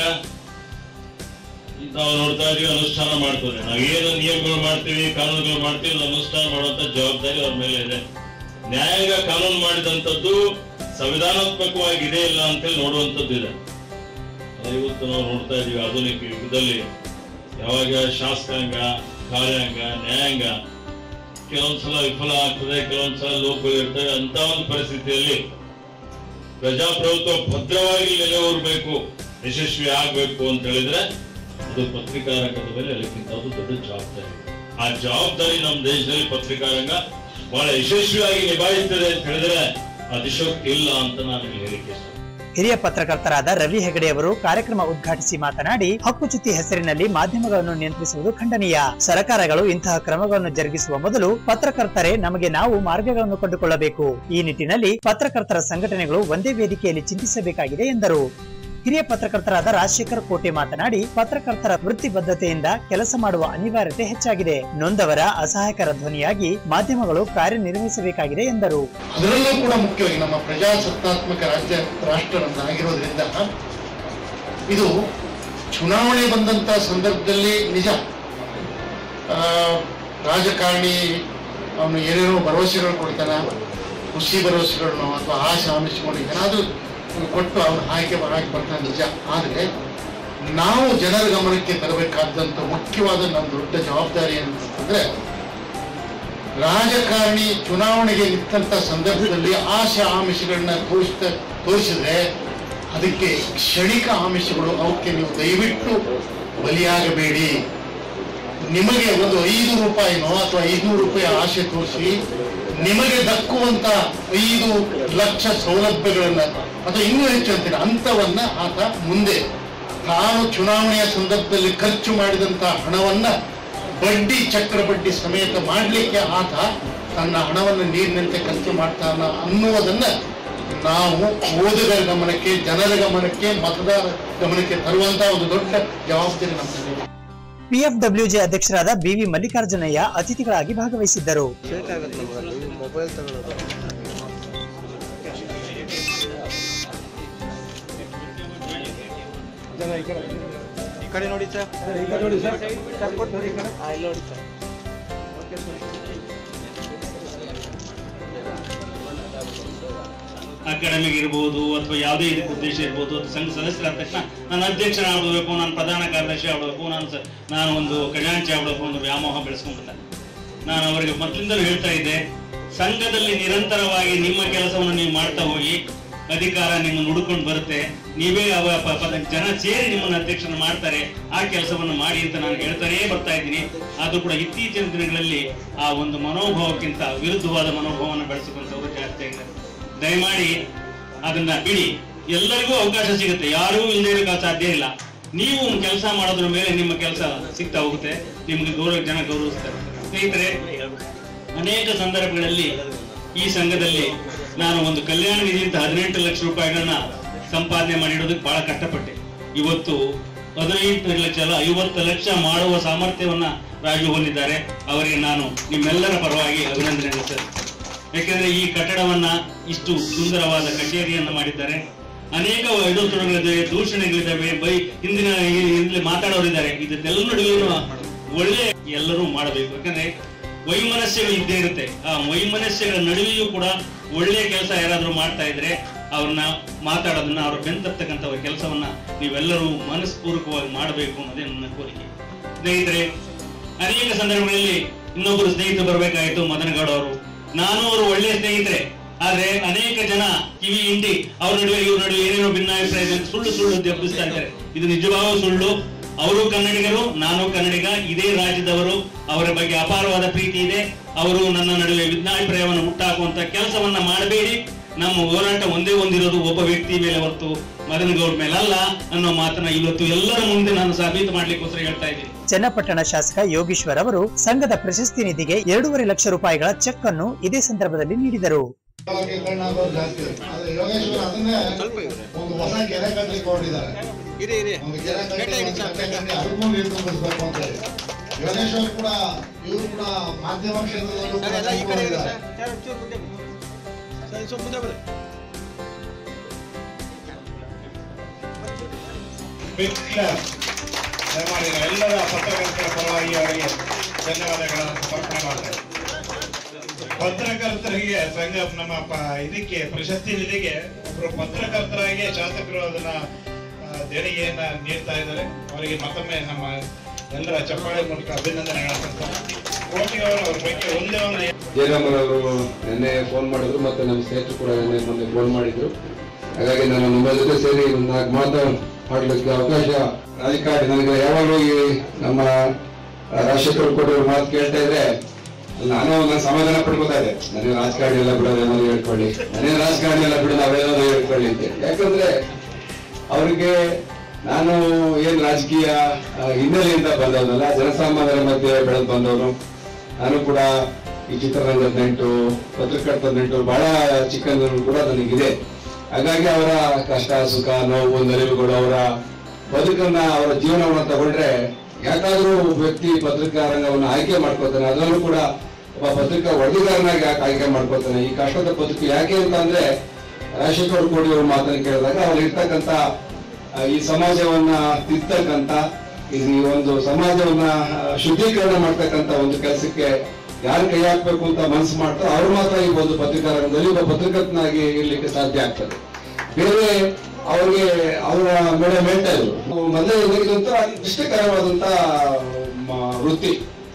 ನಾವು ನೋಡ್ತಾ ಇದೀವಿ ಅನುಷ್ಠಾನ ಮಾಡ್ತದೆ ನಾವು ಏನು ನಿಯಮಗಳು ಮಾಡ್ತೀವಿ ಕಾನೂನುಗಳು ಮಾಡ್ತೀವಿ ಅದು ಅನುಷ್ಠಾನ ಮಾಡುವಂತ ಜವಾಬ್ದಾರಿ ಅವ್ರ ಮೇಲೆ ಇದೆ ನ್ಯಾಯಾಂಗ ಕಾನೂನು ಮಾಡಿದಂಥದ್ದು ಸಂವಿಧಾನಾತ್ಮಕವಾಗಿ ಇದೆ ಇಲ್ಲ ಅಂತೇಳಿ ನೋಡುವಂಥದ್ದು ಇದೆ ಆದ್ರೆ ಇವತ್ತು ನಾವು ನೋಡ್ತಾ ಇದೀವಿ ಆಧುನಿಕ ಯುಗದಲ್ಲಿ ಯಾವಾಗ ಶಾಸಕಾಂಗ ಕಾರ್ಯಾಂಗ ನ್ಯಾಯಾಂಗ ಕೆಲವೊಂದ್ಸಲ ವಿಫಲ ಆಗ್ತದೆ ಕೆಲವೊಂದ್ಸಲ ಲೋಪಗಳು ಇರ್ತವೆ ಅಂತ ಒಂದು ಪರಿಸ್ಥಿತಿಯಲ್ಲಿ ಪ್ರಜಾಪ್ರಭುತ್ವ ಭದ್ರವಾಗಿ ನೆಲೆಯೂರ್ಬೇಕು ಯಶಸ್ವಿ ಆಗ್ಬೇಕು ಅಂತ ಹೇಳಿದ್ರೆ ಅದು ಪತ್ರಿಕಾ ರಂಗದ ಮೇಲೆ ಅದಕ್ಕಿಂತ ಅದು ದೊಡ್ಡ ಜವಾಬ್ದಾರಿ ಆ ಜವಾಬ್ದಾರಿ ನಮ್ಮ ದೇಶದಲ್ಲಿ ಪತ್ರಿಕಾ ರಂಗ ಬಹಳ ಯಶಸ್ವಿಯಾಗಿ ನಿಭಾಯಿಸ್ತದೆ ಅಂತ ಹೇಳಿದ್ರೆ ಅತಿಶೋಕ್ತಿ ಇಲ್ಲ ಅಂತ ನಾನು ಇಲ್ಲಿ ಹೇಳಿಕೆ ಇಷ್ಟ ಹಿರಿಯ ಪತ್ರಕರ್ತರಾದ ರವಿ ಹೆಗಡೆ ಅವರು ಕಾರ್ಯಕ್ರಮ ಉದ್ಘಾಟಿಸಿ ಮಾತನಾಡಿ ಹಕ್ಕುಚ್ಯುತಿ ಹೆಸರಿನಲ್ಲಿ ಮಾಧ್ಯಮಗಳನ್ನು ನಿಯಂತ್ರಿಸುವುದು ಖಂಡನೀಯ ಸರ್ಕಾರಗಳು ಇಂತಹ ಕ್ರಮಗಳನ್ನು ಜರುಗಿಸುವ ಮೊದಲು ಪತ್ರಕರ್ತರೇ ನಮಗೆ ನಾವು ಮಾರ್ಗಗಳನ್ನು ಕಂಡುಕೊಳ್ಳಬೇಕು ಈ ನಿಟ್ಟಿನಲ್ಲಿ ಪತ್ರಕರ್ತರ ಸಂಘಟನೆಗಳು ಒಂದೇ ವೇದಿಕೆಯಲ್ಲಿ ಚಿಂತಿಸಬೇಕಾಗಿದೆ ಎಂದರು ಹಿರಿಯ ಪತ್ರಕರ್ತರಾದ ರಾಜಶೇಖರ್ ಕೋಟೆ ಮಾತನಾಡಿ ಪತ್ರಕರ್ತರ ವೃತ್ತಿ ಬದ್ಧತೆಯಿಂದ ಕೆಲಸ ಮಾಡುವ ಅನಿವಾರ್ಯತೆ ಹೆಚ್ಚಾಗಿದೆ ನೊಂದವರ ಅಸಹಾಯಕರ ಧ್ವನಿಯಾಗಿ ಮಾಧ್ಯಮಗಳು ಕಾರ್ಯನಿರ್ವಹಿಸಬೇಕಾಗಿದೆ ಎಂದರು ಅದರಲ್ಲೂ ಕೂಡ ಮುಖ್ಯವಾಗಿ ನಮ್ಮ ಪ್ರಜಾಸತ್ತಾತ್ಮಕ ರಾಜ್ಯ ರಾಷ್ಟ್ರವನ್ನಾಗಿರೋದ್ರಿಂದ ಇದು ಚುನಾವಣೆ ಬಂದಂತ ಸಂದರ್ಭದಲ್ಲಿ ನಿಜ ಆ, ರಾಜಕಾರಣಿ ಅವನು ಏನೇನೋ ಭರವಸೆಗಳು ಕೊಡ್ತಾನ ಹುಸಿ ಭರವಸೆಗಳನ್ನು ಅಥವಾ ಆಸೆ ಆಮಿಷಗಳು ಏನಾದರೂ ಕೊಟ್ಟು ಅವನು ಆಯ್ಕೆ ಹಾಕಿ ಬರ್ತಾನೆ ನಿಜ ಆದರೆ ನಾವು ಜನರ ಗಮನಕ್ಕೆ ತರಬೇಕಾದಂಥ ಮುಖ್ಯವಾದ ನಮ್ಮ ದೊಡ್ಡ ಜವಾಬ್ದಾರಿ ಅಂತಂದ್ರೆ ರಾಜಕಾರಣಿ ಚುನಾವಣೆಗೆ ನಿಂತ ಸಂದರ್ಭದಲ್ಲಿ ಆಶೆ ಆಮಿಷಗಳನ್ನ ತೋರಿಸ್ತ ತೋರಿಸಿದ್ರೆ ಅದಕ್ಕೆ ಕ್ಷಣಿಕ ಆಮಿಷಗಳು ಅವಕ್ಕೆ ನೀವು ದಯವಿಟ್ಟು ಬಲಿಯಾಗಬೇಡಿ ನಿಮಗೆ ಒಂದು ಐದು ರೂಪಾಯಿನೋ ಅಥವಾ ಐದುನೂರು ರೂಪಾಯಿ ಆಶೆ ತೋರಿಸಿ ನಿಮಗೆ ದಕ್ಕುವಂತ ಐದು ಲಕ್ಷ ಸೌಲಭ್ಯಗಳನ್ನ ಅಥವಾ ಇನ್ನೂ ಹೆಚ್ಚು ಅಂತೀನಿ ಅಂತವನ್ನ ಆತ ಮುಂದೆ ತಾನು ಚುನಾವಣೆಯ ಸಂದರ್ಭದಲ್ಲಿ ಖರ್ಚು ಮಾಡಿದಂತ ಹಣವನ್ನ ಬಡ್ಡಿ ಚಕ್ರ ಬಡ್ಡಿ ಸಮೇತ ಮಾಡಲಿಕ್ಕೆ ಆತ ತನ್ನ ಹಣವನ್ನು ನೀರಿನಂತೆ ಖರ್ಚು ಮಾಡ್ತಾನ ಅನ್ನುವುದನ್ನ ನಾವು ಓದುಗರ ಗಮನಕ್ಕೆ ಜನರ ಗಮನಕ್ಕೆ ಮತದಾರ ಗಮನಕ್ಕೆ ತರುವಂತ ಒಂದು ದೊಡ್ಡ ಜವಾಬ್ದಾರಿ ನಮ್ಮಲ್ಲಿದೆ ಪಿಎಫ್ಡಬ್ಲ್ಯೂಜೆ ಅಧ್ಯಕ್ಷರಾದ ಬಿವಿ ಮಲ್ಲಿಕಾರ್ಜುನಯ್ಯ ಅತಿಥಿಗಳಾಗಿ ಭಾಗವಹಿಸಿದ್ದರು ಮೊಬೈಲ್ ತಗೊಳ್ಳೋದು ಈ ಕಡೆ ನೋಡಿ ಸರ್ ಈ ಕಡೆ ನೋಡಿ ಸರ್ ಸರ್ ಕೊಟ್ಟು ನೋಡಿ ಈ ಕಡೆ ಹಾಂ ಇಲ್ಲಿ ನೋಡಿ ಸರ್ ಓಕೆ ಸರ್ ಅಕಾಡೆಮಿಕ್ ಇರ್ಬೋದು ಅಥವಾ ಯಾವುದೇ ಇದಕ್ಕೆ ಉದ್ದೇಶ ಇರ್ಬೋದು ಅದು ಸಂಘ ಸದಸ್ಯರಾದ ತಕ್ಷಣ ನಾನು ಅಧ್ಯಕ್ಷರಾಗಬೇಕು ನಾನು ಪ್ರಧಾನ ಕಾರ್ಯದರ್ಶಿ ಆಗಬೇಕು ನಾನು ಸ- ನಾನು ಒಂದು ಖಜಾಂಚಿ ಆಗಬೇಕು ಒಂದು ವ್ಯಾಮೋಹ ಬೆಳೆಸ್ಕೊಂಡ್ಬಿಟ್ಟೆ ನಾನು ಅವರಿಗೆ ಮೊದಲಿಂದಲೂ ಹೇಳ್ತಾ ಇದ್ದೆ ಸಂಘದಲ್ಲಿ ನಿರಂತರವಾಗಿ ನಿಮ್ಮ ಕೆಲಸವನ್ನು ನೀವು ಮಾಡ್ತಾ ಹೋಗಿ ಅಧಿಕಾರ ನಿಮ್ಮನ್ನು ಹುಡುಕೊಂಡು ಬರುತ್ತೆ ನೀವೇ ಅವ ಪ- ಪ- ಜನ ಸೇರಿ ನಿಮ್ಮನ್ನು ಅಧ್ಯಕ್ಷನ ಮಾಡ್ತಾರೆ ಆ ಕೆಲಸವನ್ನು ಮಾಡಿ ಅಂತ ನಾನು ಹೇಳ್ತಾನೇ ಬರ್ತಾ ಇದ್ದೀನಿ ಆದ್ರೂ ಕೂಡ ಇತ್ತೀಚಿನ ದಿನಗಳಲ್ಲಿ ಆ ಒಂದು ಮನೋಭಾವಕ್ಕಿಂತ ವಿರುದ್ಧವಾದ ಮನೋಭಾವವನ್ನು ಬೆಳೆಸಿಕೊಂಡವರು ಜಾಸ್ತಿ ಆಗಿದ್ದಾರೆ ದಯಮಾಡಿ ಅದನ್ನ ಬಿಡಿ ಎಲ್ಲರಿಗೂ ಅವಕಾಶ ಸಿಗುತ್ತೆ ಯಾರೂ ಇಲ್ಲದೆ ಇರೋಕೆ ಸಾಧ್ಯ ಇಲ್ಲ ನೀವು ಕೆಲಸ ಮಾಡೋದ್ರ ಮೇಲೆ ನಿಮ್ಮ ಕೆಲಸ ಸಿಗ್ತಾ ಹೋಗುತ್ತೆ ನಿಮ್ಗೆ ಗೌರವ ಜನ ಗೌರವಿಸ್ತಾರೆ ಸ್ನೇಹಿತರೆ ಅನೇಕ ಸಂದರ್ಭಗಳಲ್ಲಿ ಈ ಸಂಘದಲ್ಲಿ ನಾನು ಒಂದು ಕಲ್ಯಾಣ ನಿಧಿಯಿಂದ ಹದಿನೆಂಟು ಲಕ್ಷ ರೂಪಾಯಿಗಳನ್ನ ಸಂಪಾದನೆ ಮಾಡಿಡೋದಕ್ಕೆ ಬಹಳ ಕಷ್ಟಪಟ್ಟೆ ಇವತ್ತು ಹದಿನೈದು ಲಕ್ಷ ಅಲ್ಲ ಐವತ್ತು ಲಕ್ಷ ಮಾಡುವ ಸಾಮರ್ಥ್ಯವನ್ನ ರಾಜು ಹೊಂದಿದ್ದಾರೆ ಅವರಿಗೆ ನಾನು ನಿಮ್ಮೆಲ್ಲರ ಪರವಾಗಿ ಅಭಿನಂದನೆ ಸರ್ ಯಾಕೆಂದ್ರೆ ಈ ಕಟ್ಟಡವನ್ನ ಇಷ್ಟು ಸುಂದರವಾದ ಕಚೇರಿಯನ್ನ ಮಾಡಿದ್ದಾರೆ ಅನೇಕ ಎಡವಟ್ಟುಗಳಿದ್ದಾವೆ ದೂಷಣೆಗಳಿದ್ದಾವೆ ಬೈ ಹಿಂದಿನ ಇಲ್ಲಿ ಮಾತಾಡೋರಿದ್ದಾರೆ ಇದನ್ನೆಲ್ಲ ನಡುವೆನೂ ಒಳ್ಳೆ ಎಲ್ಲರೂ ಮಾಡಬೇಕು ಯಾಕಂದ್ರೆ ವೈಮನಸ್ಯಗಳು ಇದ್ದೇ ಇರುತ್ತೆ ಆ ವೈಮನಸ್ಯಗಳ ನಡುವೆಯೂ ಕೂಡ ಒಳ್ಳೆ ಕೆಲಸ ಯಾರಾದ್ರೂ ಮಾಡ್ತಾ ಇದ್ರೆ ಅವ್ರನ್ನ ಮಾತಾಡೋದನ್ನ ಅವ್ರ ಬೆಂತರ್ತಕ್ಕಂಥ ಕೆಲಸವನ್ನ ನೀವೆಲ್ಲರೂ ಮನಸ್ಪೂರ್ವಕವಾಗಿ ಮಾಡಬೇಕು ಅನ್ನೋದೇ ನನ್ನ ಕೋರಿಕೆ ಸ್ನೇಹಿತರೆ ಅನೇಕ ಸಂದರ್ಭಗಳಲ್ಲಿ ಇನ್ನೊಬ್ಬರು ಸ್ನೇಹಿತರು ಬರಬೇಕಾಯಿತು ಮದನಗೌಡ ಅವರು ನಾನು ಅವರು ಒಳ್ಳೆಯ ಸ್ನೇಹಿತರೆ ಆದ್ರೆ ಅನೇಕ ಜನ ಕಿವಿ ಹಿಂಡಿ ಅವ್ರ ನಡುವೆ ಇವ್ರ ನಡುವೆ ಏನೇನೋ ಭಿನ್ನಾಭಿಪ್ರಾಯ ಇದೆ ಅಂತ ಸುಳ್ಳು ಸುಳ್ಳು ಎಬ್ಬಿಸ್ತಾ ಇದ್ದಾರೆ ಇದು ನಿಜವಾಗೂ ಸುಳ್ಳು ಅವರು ಕನ್ನಡಿಗರು ನಾನು ಕನ್ನಡಿಗ ಇದೇ ರಾಜ್ಯದವರು ಅವರ ಬಗ್ಗೆ ಅಪಾರವಾದ ಪ್ರೀತಿ ಇದೆ ಅವರು ನನ್ನ ನಡುವೆ ಭಿನ್ನಾಭಿಪ್ರಾಯವನ್ನು ಹುಟ್ಟಾಕುವಂತ ಕೆಲಸವನ್ನ ಮಾಡಬೇಡಿ ನಮ್ಮ ಹೋರಾಟ ಒಂದೇ ಒಂದಿರೋದು ಒಬ್ಬ ವ್ಯಕ್ತಿ ಮೇಲೆ ಹೊರತು ಮದನಗೌಡ ಮೇಲೆ ಅಲ್ಲ ಅನ್ನೋ ಮಾತನ್ನ ಇವತ್ತು ಎಲ್ಲರ ಮುಂದೆ ನಾನು ಸಾಬೀತು ಮಾಡ್ಲಿಕ್ಕೋಸ್ಕರ ಹೇಳ್ತಾ ಇದ್ದೀನಿ ಚನ್ನಪಟ್ಟಣ ಶಾಸಕ ಯೋಗೀಶ್ವರ್ ಅವರು ಸಂಘದ ಪ್ರಶಸ್ತಿ ನಿಧಿಗೆ ಎರಡೂವರೆ ಲಕ್ಷ ರೂಪಾಯಿಗಳ ಚೆಕ್ ಅನ್ನು ಇದೇ ಸಂದರ್ಭದಲ್ಲಿ ನೀಡಿದರು ಇವಾಗ ಕಣ್ಣಾಗೋದು ಜಾಸ್ತಿ ಇದೆ. ಆದ್ರೆ ಯೋಗೇಶ್ವರ್ ಅದನ್ನೇ ಒಂದು ಹೊಸ ಕೆರೆ ಕಟ್ಟಲಿಕ್ಕೆ ಹೊರಟಿದ್ದಾರೆ ಇರಿ ಇರಿ ಒಂದು ಕೆರೆ ಕಟ್ಟಿ ಒಂದು ಕಟ್ಟೆ ಕಟ್ಟಿ ಅದಕ್ಕೂ ನೀರು ತುಂಬಿಸ್ಬೇಕು ಅಂತ ಹೇಳಿ ಯೋಗೇಶ್ವರ್ ಕೂಡ ಇವರು ಕೂಡ ಮಾಧ್ಯಮ ಕ್ಷೇತ್ರದಲ್ಲೂ ಕೂಡ ಸರ್ ಎಲ್ಲ ಈ ಕಡೆ ಇರಿ ತುಂಬಿಕೊಂಡಿದ್ದಾರೆ. ಸರ್ ಸರ್ ಒಂಚೂರು ಮುಂದೆ ಬನ್ನಿ. ಸರ್ ಸ್ವಲ್ಪ ಮುಂದೆ ಬರ್ರಿ ದಯಮಾಡಿ ಎಲ್ಲರ ಪತ್ರಕರ್ತರ ಪರವಾಗಿ ಅವರಿಗೆ ಧನ್ಯವಾದಗಳನ್ನು ಸಮರ್ಪಣೆ ಮಾಡ್ತಾರೆ ಪತ್ರಕರ್ತರಿಗೆ ಸಂಘ ನಮ್ಮ ಪ- ಇದಕ್ಕೆ ಪ್ರಶಸ್ತಿ ನಿಧಿಗೆ ಒಬ್ಬರು ಪತ್ರಕರ್ತರಾಗಿ ಶಾಸಕರು ಅದನ್ನ ಆ, ದೇಣಿಗೆಯನ್ನ ನೀಡ್ತಾ ಇದ್ದಾರೆ ಅವರಿಗೆ ಮತ್ತೊಮ್ಮೆ ನಮ್ಮ ಎಲ್ಲರ ಚಪ್ಪಾಳೆ ಮೂಲಕ ಅಭಿನಂದನೆಗಳನ್ನು ಕೋಟಿ ಅವರು ಅವ್ರ ಬಗ್ಗೆ ಒಂದೇ ಒಂದು ಜಯರಾಮರವರು ನಿನ್ನೆ ಫೋನ್ ಮಾಡಿದ್ರು ಮತ್ತೆ ನಮ್ಮ ಸ್ನೇಹಿತರು ಕೂಡ ನಿನ್ನೆ ಮೊನ್ನೆ ಫೋನ್ ಮಾಡಿದ್ರು ಹಾಗಾಗಿ ನಾನು ನಿಮ್ಮ ಜೊತೆ ಸೇರಿ ಒಂದು ನಾಲ್ಕು ಮಾತು ಆಡ್ಲಿಕ್ಕೆ ಅವಕಾಶ ರಾಜಕಾರಣಿ ನನಗೆ ಯಾವಾಗಲೂ ಈ ನಮ್ಮ ರಾಜಶೇಖರ್ ಕೊಟ್ಟವ್ರ ಮಾತು ಕೇಳ್ತಾ ಇದ್ರೆ ನಾನು ನಾನು ಸಮಾಧಾನ ಪಡ್ಕೋತಾ ಇದೆ ನನಗೆ ರಾಜಕಾರಣ ಎಲ್ಲ ಬಿಡೋದು ಏನಾದ್ರು ಹೇಳ್ಕೊಳ್ಳಿ ನನಗೆ ರಾಜಕಾರಣ ಎಲ್ಲ ಬಿಡೋದು ಅವೇನಾದ್ರು ಹೇಳ್ಕೊಳ್ಳಿ ಅಂತ ಯಾಕಂದ್ರೆ ಅವ್ರಿಗೆ ನಾನು ಏನ್ ರಾಜಕೀಯ ಆ, ಹಿನ್ನೆಲೆಯಿಂದ ಬಂದವನಲ್ಲ ಜನಸಾಮಾನ್ಯರ ಮಧ್ಯೆ ಬೆಳೆದು ಬಂದವನು ನಾನು ಕೂಡ ಈ ಚಿತ್ರರಂಗದ ನೆಂಟು ಪತ್ರಕರ್ತರ ನೆಂಟು ಬಹಳ ಚಿಕ್ಕಂದ್ರು ಕೂಡ ನನಗಿದೆ ಹಾಗಾಗಿ ಅವರ ಕಷ್ಟ ಸುಖ ನೋವು ನಲಿವುಗಳು ಅವರ ಬದುಕನ್ನ ಅವರ ಜೀವನವನ್ನ ತಗೊಂಡ್ರೆ ಯಾಕಾದ್ರೂ ಒಬ್ಬ ವ್ಯಕ್ತಿ ಪತ್ರಿಕಾ ರಂಗವನ್ನು ಆಯ್ಕೆ ಮಾಡ್ಕೋತಾನೆ ಅದರಲ್ಲೂ ಕೂಡ ಒಬ್ಬ ಪತ್ರಿಕಾ ವರದಿಗಾರನಾಗಿ ಯಾಕೆ ಆಯ್ಕೆ ಮಾಡ್ಕೋತಾನೆ ಈ ಕಷ್ಟದ ಬದುಕು ಯಾಕೆ ಅಂತ ಅಂದ್ರೆ ರಾಜಶೇಖರ್ ಕೋಡಿ ಅವ್ರ ಮಾತನ್ನು ಕೇಳಿದಾಗ ಅವ್ರು ಇರ್ತಕ್ಕಂಥ ಆ, ಈ ಸಮಾಜವನ್ನ ತಿರ್ತಕ್ಕಂಥ ಈ ಒಂದು ಸಮಾಜವನ್ನ ಆ, ಶುದ್ಧೀಕರಣ ಮಾಡ್ತಕ್ಕಂಥ ಒಂದು ಕೆಲಸಕ್ಕೆ ಯಾರು ಕೈ ಹಾಕ್ಬೇಕು ಅಂತ ಮನಸ್ಸು ಮಾಡ್ತಾರೋ ಅವ್ರು ಮಾತ್ರ ಈ ಒಂದು ಪತ್ರಿಕಾ ರಂಗದಲ್ಲಿ ಒಬ್ಬ ಪತ್ರಕರ್ತನಾಗಿ ಇರ್ಲಿಕ್ಕೆ ಸಾಧ್ಯ ಆಗ್ತದೆ ಬೇರೆ ಅವ್ರಿಗೆ ಅವರ ಮೇಲೆ ಮೆಂಟಲ್ ಮೊದಲೇ ಇದಂತ ಇಷ್ಟಕರವಾದಂತ ಮ- ವೃತ್ತಿ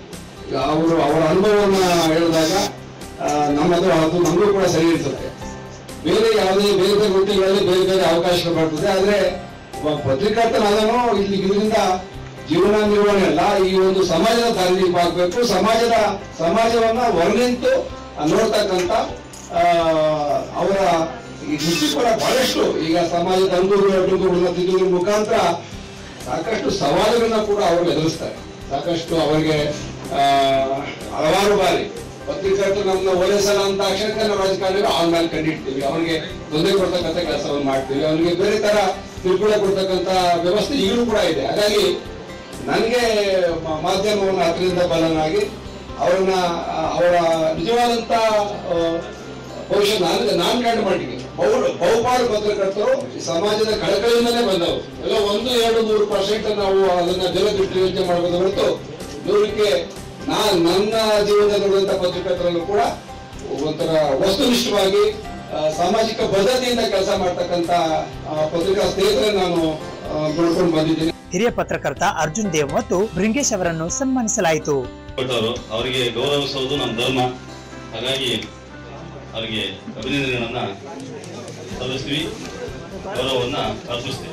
ಅವರು ಅವರ ಅನುಭವವನ್ನ ಹೇಳಿದಾಗ ಆ, ನಮ್ಮದು ಅದು ನಮಗೂ ಕೂಡ ಸರಿ ಇರ್ತದೆ ಬೇರೆ ಯಾವುದೇ ಬೇರೆ ಬೇರೆ ವೃತ್ತಿಗಳಲ್ಲಿ ಬೇರೆ ಬೇರೆ ಅವಕಾಶಗಳು ಬರ್ತದೆ ಆದ್ರೆ ಒಬ್ಬ ಪತ್ರಿಕರ್ತನಾದನು ಇಲ್ಲಿ ಇದರಿಂದ ಜೀವನ ನಿರ್ವಹಣೆ ಅಲ್ಲ ಈ ಒಂದು ಸಮಾಜದ ದಾರಿದೀಪ ಆಗ್ಬೇಕು ಸಮಾಜದ ಸಮಾಜವನ್ನ ಹೊರನಿಂತು ನೋಡ್ತಕ್ಕಂಥ ಆ, ಅವರ ಈ ದೃಷ್ಟಿಕೋನ ಬಹಳಷ್ಟು ಈಗ ಸಮಾಜದ ಅಂಗುಗಳು ಅಡ್ಡುಗಳು ತಿದ್ದುಗಳ ಮುಖಾಂತರ ಸಾಕಷ್ಟು ಸವಾಲುಗಳನ್ನ ಕೂಡ ಅವರು ಎದುರಿಸ್ತಾರೆ ಸಾಕಷ್ಟು ಅವರಿಗೆ ಆ, ಹಲವಾರು ಬಾರಿ ಪತ್ರಿಕರ್ತರು ನಮ್ಮನ್ನ ಓಲೈಸಲ್ಲ ಅಂತ ಅಕ್ಷರಕ್ಕೆ ನಾವು ರಾಜಕಾರಣಿಗಳು ಅವನ ಮೇಲೆ ಕಂಡಿಡ್ತೀವಿ ಅವನಿಗೆ ತೊಂದರೆ ಕೊಡ್ತಕ್ಕಂಥ ಕೆಲಸವನ್ನು ಮಾಡ್ತೀವಿ ಅವನಿಗೆ ಬೇರೆ ತರ ಕಿರುಕುಳ ಕೊಡ್ತಕ್ಕಂಥ ವ್ಯವಸ್ಥೆ ಈಗಲೂ ಕೂಡ ಇದೆ ಹಾಗಾಗಿ ನನಗೆ ಮ- ಮಾಧ್ಯಮವನ್ನು ಹತ್ತಿರದಿಂದ ಬಲನಾಗಿ ಅವರನ್ನ ಆ, ಅವರ ನಿಜವಾದಂತ ಆ, ಬಹುಶಃ ನಾನು ನಾನು ಕಂಡ ಮಟ್ಟಿಗೆ ಬಹು ಬಹುಪಾಲು ಪತ್ರಕರ್ತರು ಈ ಸಮಾಜದ ಕಳಕಳಿಯಿಂದಲೇ ಬಂದವರು ಎಲ್ಲ ಒಂದು ಎರಡು ಮೂರು ಪರ್ಸೆಂಟ್ ನಾವು ಅದನ್ನ ಜಲದೃಷ್ಟಿ ಯೋಚನೆ ಮಾಡಬಹುದು ಹೊರತು ನೂರಕ್ಕೆ ನಾ ನನ್ನ ಜೀವನದಲ್ಲಿ ನೋಡಿದಂತ ಪತ್ರಕರ್ತರಲ್ಲೂ ಕೂಡ ಒಂಥರ ವಸ್ತುನಿಷ್ಠವಾಗಿ ಆ, ಸಾಮಾಜಿಕ ಬದ್ಧತೆಯಿಂದ ಕೆಲಸ ಮಾಡ್ತಕ್ಕಂಥ ಆ, ಪತ್ರಿಕಾ ಸ್ನೇಹಿತರನ್ನ ನಾನು ಆ, ನೋಡ್ಕೊಂಡು ಬಂದಿದ್ದೀನಿ ಹಿರಿಯ ಪತ್ರಕರ್ತ ಅರ್ಜುನ್ ದೇವ್ ಮತ್ತು ಭೃಂಗೇಶ್ ಅವರನ್ನು ಸನ್ಮಾನಿಸಲಾಯಿತು ಕೊಟ್ಟವರು ಅವರಿಗೆ ಗೌರವಿಸುವುದು ನಮ್ಮ ಧರ್ಮ ಹಾಗಾಗಿ ಅವರಿಗೆ ಅಭಿನಂದನೆಗಳನ್ನ ಸಲ್ಲಿಸ್ತೀವಿ ಗೌರವವನ್ನ ಅರ್ಪಿಸ್ತೀವಿ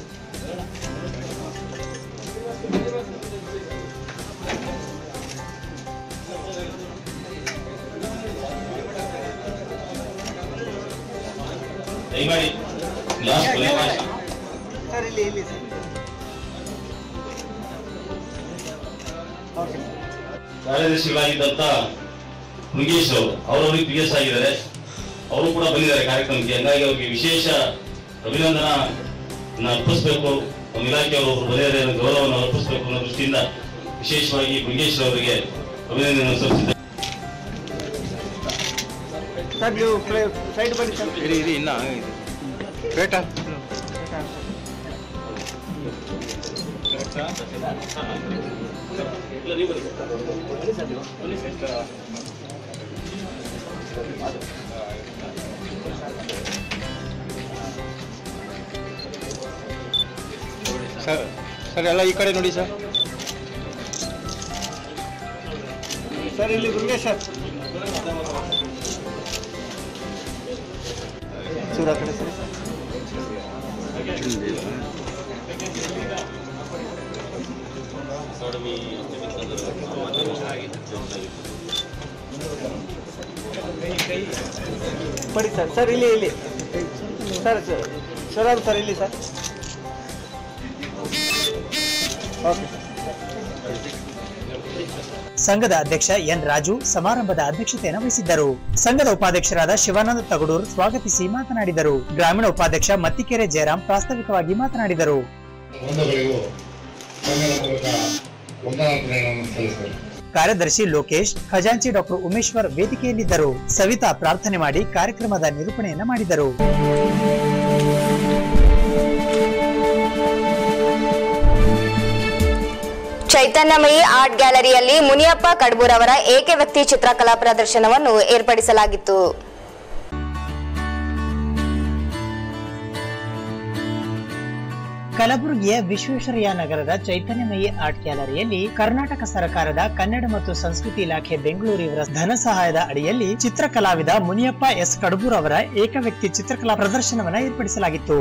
ದಯಮಾಡಿ ಲಾಸ್ಟ್ ಕೊನೆ ಭಾಷಣ ಸರ್ ಇಲ್ಲಿ ಇಲ್ಲಿ ಸರ್ ಕಾರ್ಯದರ್ಶಿಗಳಾಗಿದ್ದಂತ ಮುರುಗೇಶ್ ಅವರು ಅವರವರಿಗೆ ಪಿ ಎಸ್ ಆಗಿದ್ದಾರೆ ಅವರು ಕೂಡ ಬಂದಿದ್ದಾರೆ ಕಾರ್ಯಕ್ರಮಕ್ಕೆ ಹಂಗಾಗಿ ಅವರಿಗೆ ವಿಶೇಷ ಅಭಿನಂದನಾ ಅರ್ಪಿಸಬೇಕು ನಮ್ಮ ಇಲಾಖೆಯವರು ಒಬ್ಬರು ಬಂದಿದ್ದಾರೆ ಅನ್ನೋ ಗೌರವವನ್ನು ಅರ್ಪಿಸಬೇಕು ಅನ್ನೋ ದೃಷ್ಟಿಯಿಂದ ವಿಶೇಷವಾಗಿ ಮುರುಗೇಶ್ ಅವರಿಗೆ ಅಭಿನಂದನೆ ಸಲ್ಲಿಸಿದ್ದಾರೆ ಸರ್ ನೀವು ಸೈಡ್ ಬನ್ನಿ ಸರ್ ಇರಿ ಇರಿ ಇನ್ನ ಬೇಟ ಸರ್ ಸರ್ ಎಲ್ಲ ಈ ಕಡೆ ನೋಡಿ ಸರ್ ಸರ್ ಇಲ್ಲಿ ದುರ್ಗೇಶ್ ಸರ್ ಚೂರ ಆ ಕಡೆ ಸರಿ ಬಡಿ ಸರ್ ಸರ್ ಇಲ್ಲಿ ಇಲ್ಲಿ ಸರ್ ಸರ್ ಶಿವರಾಮ್ ಸರ್ ಇಲ್ಲಿ ಸರ್ ಓಕೆ ಸಂಘದ ಅಧ್ಯಕ್ಷ ಎನ್ ರಾಜು ಸಮಾರಂಭದ ಅಧ್ಯಕ್ಷತೆಯನ್ನು ವಹಿಸಿದ್ದರು ಸಂಘದ ಉಪಾಧ್ಯಕ್ಷರಾದ ಶಿವಾನಂದ ತಗಡೂರ್ ಸ್ವಾಗತಿಸಿ ಮಾತನಾಡಿದರು ಗ್ರಾಮೀಣ ಉಪಾಧ್ಯಕ್ಷ ಮತ್ತಿಕೆರೆ ಜಯರಾಮ್ ಪ್ರಾಸ್ತಾವಿಕವಾಗಿ ಮಾತನಾಡಿದರು ಒಂದಗಳಿಗೂ ಸಂಘದ ಮೂಲಕ ವಂದನಾರ್ಪಣೆಗಳನ್ನು ಸಲ್ಲಿಸಿದರು ಕಾರ್ಯದರ್ಶಿ ಲೋಕೇಶ್ ಖಜಾಂಚಿ ಡಾಕ್ಟರ್ ಉಮೇಶ್ವರ್ ವೇದಿಕೆಯಲ್ಲಿದ್ದರು ಸವಿತಾ ಪ್ರಾರ್ಥನೆ ಮಾಡಿ ಕಾರ್ಯಕ್ರಮದ ನಿರೂಪಣೆಯನ್ನ ಮಾಡಿದರು ಚೈತನ್ಯಮಯಿ ಆರ್ಟ್ ಗ್ಯಾಲರಿಯಲ್ಲಿ ಮುನಿಯಪ್ಪ ಕಡ್ಬೂರ್ ಅವರ ಏಕ ವ್ಯಕ್ತಿ ಚಿತ್ರಕಲಾ ಪ್ರದರ್ಶನವನ್ನು ಏರ್ಪಡಿಸಲಾಗಿತ್ತು ಕಲಬುರಗಿಯ ವಿಶ್ವೇಶ್ವರಯ್ಯ ನಗರದ ಚೈತನ್ಯಮಯಿ ಆರ್ಟ್ ಗ್ಯಾಲರಿಯಲ್ಲಿ ಕರ್ನಾಟಕ ಸರ್ಕಾರದ ಕನ್ನಡ ಮತ್ತು ಸಂಸ್ಕೃತಿ ಇಲಾಖೆ ಬೆಂಗಳೂರು ಇವರ ಧನ ಸಹಾಯದ ಅಡಿಯಲ್ಲಿ ಚಿತ್ರಕಲಾವಿದ ಮುನಿಯಪ್ಪ ಎಸ್ ಕಡಬೂರ್ ಅವರ ಏಕ ವ್ಯಕ್ತಿ ಚಿತ್ರಕಲಾ ಪ್ರದರ್ಶನವನ್ನ ಏರ್ಪಡಿಸಲಾಗಿತ್ತು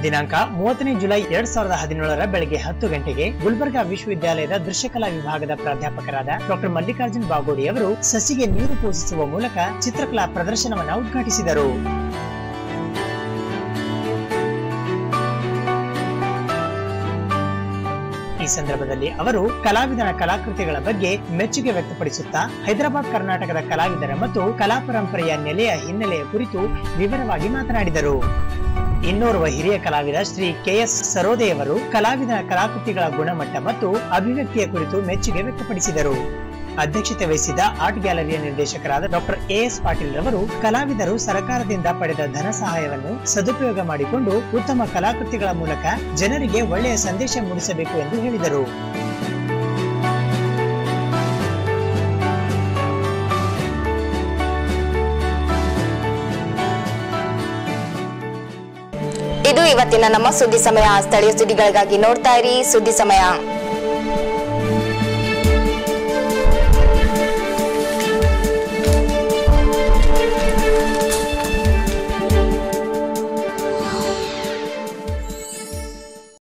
ದಿನಾಂಕ ಮೂವತ್ತನೇ ಜುಲೈ ಎರಡ್ ಸಾವಿರದ ಹದಿನೇಳರ ಬೆಳಗ್ಗೆ ಹತ್ತು ಗಂಟೆಗೆ ಗುಲ್ಬರ್ಗಾ ವಿಶ್ವವಿದ್ಯಾಲಯದ ದೃಶ್ಯಕಲಾ ವಿಭಾಗದ ಪ್ರಾಧ್ಯಾಪಕರಾದ ಡಾಕ್ಟರ್ ಮಲ್ಲಿಕಾರ್ಜುನ್ ಬಾಗೋಡಿ ಅವರು ಸಸಿಗೆ ನೀರು ಪೂಜಿಸುವ ಮೂಲಕ ಚಿತ್ರಕಲಾ ಪ್ರದರ್ಶನವನ್ನು ಉದ್ಘಾಟಿಸಿದರು ಈ ಸಂದರ್ಭದಲ್ಲಿ ಅವರು ಕಲಾವಿದನ ಕಲಾಕೃತಿಗಳ ಬಗ್ಗೆ ಮೆಚ್ಚುಗೆ ವ್ಯಕ್ತಪಡಿಸುತ್ತಾ ಹೈದರಾಬಾದ್ ಕರ್ನಾಟಕದ ಕಲಾವಿದರ ಮತ್ತು ಕಲಾ ಪರಂಪರೆಯ ನೆಲೆಯ ಹಿನ್ನೆಲೆಯ ಕುರಿತು ವಿವರವಾಗಿ ಮಾತನಾಡಿದರು ಇನ್ನೋರ್ವ ಹಿರಿಯ ಕಲಾವಿದ ಶ್ರೀ ಕೆಎಸ್ ಸರೋದೆಯವರು ಕಲಾವಿದನ ಕಲಾಕೃತಿಗಳ ಗುಣಮಟ್ಟ ಮತ್ತು ಅಭಿವ್ಯಕ್ತಿಯ ಕುರಿತು ಮೆಚ್ಚುಗೆ ವ್ಯಕ್ತಪಡಿಸಿದರು ಅಧ್ಯಕ್ಷತೆ ವಹಿಸಿದ ಆರ್ಟ್ ಗ್ಯಾಲರಿಯ ನಿರ್ದೇಶಕರಾದ ಡಾಕ್ಟರ್ ಎಎಸ್ ಪಾಟೀಲ್ ರವರು ಕಲಾವಿದರು ಸರ್ಕಾರದಿಂದ ಪಡೆದ ಧನ ಸಹಾಯವನ್ನು ಸದುಪಯೋಗ ಮಾಡಿಕೊಂಡು ಉತ್ತಮ ಕಲಾಕೃತಿಗಳ ಮೂಲಕ ಜನರಿಗೆ ಒಳ್ಳೆಯ ಸಂದೇಶ ಮೂಡಿಸಬೇಕು ಎಂದು ಹೇಳಿದರು ಇದು ಇವತ್ತಿನ ನಮ್ಮ ಸುದ್ದಿ ಸಮಯ ಸ್ಥಳೀಯ ಸುದ್ದಿಗಳಿಗಾಗಿ ನೋಡ್ತಾ ಇರಿ ಸುದ್ದಿ ಸಮಯ